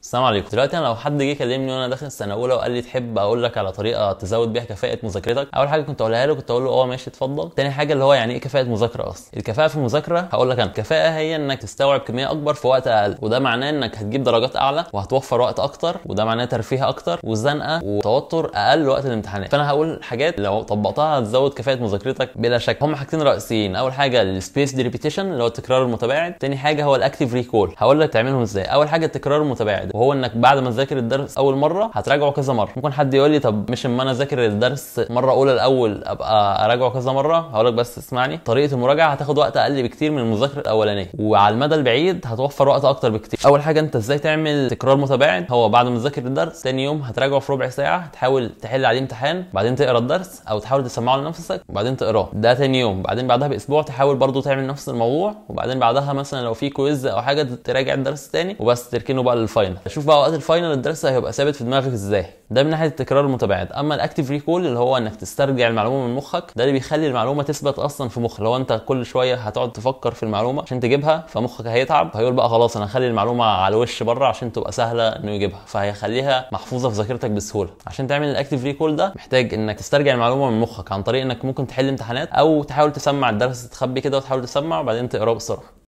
السلام عليكم دلوقتي انا لو حد جه كلمني وانا داخل السنه اولى وقال لي تحب اقول لك على طريقه تزود بيها كفاءه مذاكرتك اول حاجه كنت اقولها له كنت اقول له اه ماشي اتفضل تاني حاجه اللي هو يعني ايه كفاءه مذاكره اصلا الكفاءه في المذاكره هقول لك انا الكفاءه هي انك تستوعب كميه اكبر في وقت اقل وده معناه انك هتجيب درجات اعلى وهتوفر وقت اكتر وده معناه ترفيه اكتر وزنقه وتوتر اقل وقت الامتحانات فانا هقول حاجات لو طبقتها هتزود كفاءه مذاكرتك بلا شك هم حاجتين رئيسيين اول حاجه السبيس دي ريبيتيشن اللي هو التكرار المتباعد تاني حاجه هو الاكتيف ريكول هقول لك تعملهم ازاي اول حاجه التكرار المتباعد وهو انك بعد ما تذاكر الدرس اول مره هتراجعه كذا مره ممكن حد يقول لي طب مش اما انا اذاكر الدرس مره اولى الاول ابقى اراجعه كذا مره هقول لك بس اسمعني طريقه المراجعه هتاخد وقت اقل بكتير من المذاكره الاولانيه وعلى المدى البعيد هتوفر وقت اكتر بكتير اول حاجه انت ازاي تعمل تكرار متباعد هو بعد ما تذاكر الدرس تاني يوم هتراجعه في ربع ساعه تحاول تحل عليه امتحان بعدين تقرا الدرس او تحاول تسمعه لنفسك وبعدين تقراه ده تاني يوم بعدين بعدها باسبوع تحاول برضو تعمل نفس الموضوع وبعدين بعدها مثلا لو في كويز او حاجه تراجع الدرس تاني وبس تركنه بقى للفاينل شوف بقى وقت الفاينل الدرس هيبقى ثابت في دماغك ازاي ده من ناحيه التكرار المتباعد اما الاكتيف ريكول اللي هو انك تسترجع المعلومه من مخك ده اللي بيخلي المعلومه تثبت اصلا في مخك لو انت كل شويه هتقعد تفكر في المعلومه عشان تجيبها فمخك هيتعب هيقول بقى خلاص انا هخلي المعلومه على الوش بره عشان تبقى سهله انه يجيبها فهيخليها محفوظه في ذاكرتك بسهوله عشان تعمل الاكتيف ريكول ده محتاج انك تسترجع المعلومه من مخك عن طريق انك ممكن تحل امتحانات او تحاول تسمع الدرس تخبي كده وتحاول تسمع وبعدين تقراه بسرعه